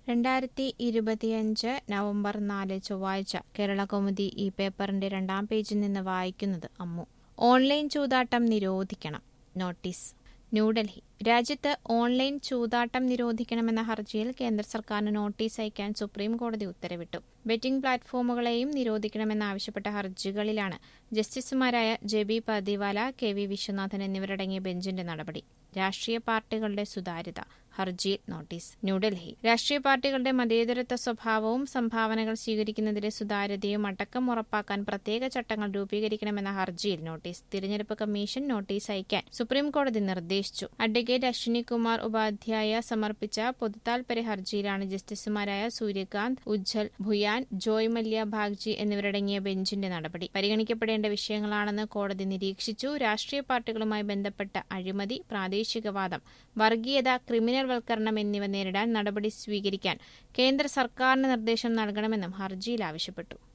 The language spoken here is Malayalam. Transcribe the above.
രണ്ടായിരത്തി ഇരുപത്തിയഞ്ച് നവംബർ നാല് ചൊവ്വാഴ്ച കേരള കൗമുദി ഈ പേപ്പറിന്റെ രണ്ടാം പേജിൽ നിന്ന് വായിക്കുന്നത് അമ്മു ഓൺലൈൻ ചൂതാട്ടം നിരോധിക്കണം നോട്ടീസ് ന്യൂഡൽഹി രാജ്യത്ത് ഓൺലൈൻ ചൂതാട്ടം നിരോധിക്കണമെന്ന ഹർജിയിൽ കേന്ദ്ര സർക്കാരിന് നോട്ടീസ് അയക്കാൻ സുപ്രീം കോടതി ഉത്തരവിട്ടു ബെറ്റിംഗ് പ്ലാറ്റ്ഫോമുകളെയും നിരോധിക്കണമെന്നാവശ്യപ്പെട്ട ഹർജികളിലാണ് ജസ്റ്റിസുമാരായ J B Pardiwala K V Viswanathan എന്നിവരടങ്ങിയ ബെഞ്ചിന്റെ നടപടി രാഷ്ട്രീയ പാർട്ടികളുടെ സുതാര്യത ഹർജിയിൽ നോട്ടീസ് ന്യൂഡൽഹി രാഷ്ട്രീയ പാർട്ടികളുടെ മതേതരത്വ സ്വഭാവവും സംഭാവനകൾ സ്വീകരിക്കുന്നതിലെ സുതാര്യതയും അടക്കം ഉറപ്പാക്കാൻ പ്രത്യേക ചട്ടങ്ങൾ രൂപീകരിക്കണമെന്ന ഹർജിയിൽ നോട്ടീസ് തിരഞ്ഞെടുപ്പ് കമ്മീഷൻ നോട്ടീസ് അയക്കാൻ സുപ്രീംകോടതി നിർദ്ദേശിച്ചു അഡ്വക്കേറ്റ് അശ്വിനി കുമാർ ഉപാധ്യായ സമർപ്പിച്ച പൊതുതാൽപര്യ ഹർജിയിലാണ് ജസ്റ്റിസുമാരായ സൂര്യകാന്ത് ഉജ്ജൽ ഭുയാൻ ജോയ് മല്യ ഭാഗ്ജി എന്നിവരടങ്ങിയ ബെഞ്ചിന്റെ നടപടി പരിഗണിക്കപ്പെടേണ്ട വിഷയങ്ങളാണെന്ന് കോടതി നിരീക്ഷിച്ചു രാഷ്ട്രീയ പാർട്ടികളുമായി ബന്ധപ്പെട്ട അഴിമതി പ്രാദേശികവാദം വർഗീയത ക്രിമിനൽ വൽക്കരണം എന്നിവ നേരിടാൻ നടപടി സ്വീകരിക്കാൻ കേന്ദ്ര സർക്കാരിന് നിർദ്ദേശം നൽകണമെന്നും ഹർജിയിൽ ആവശ്യപ്പെട്ടു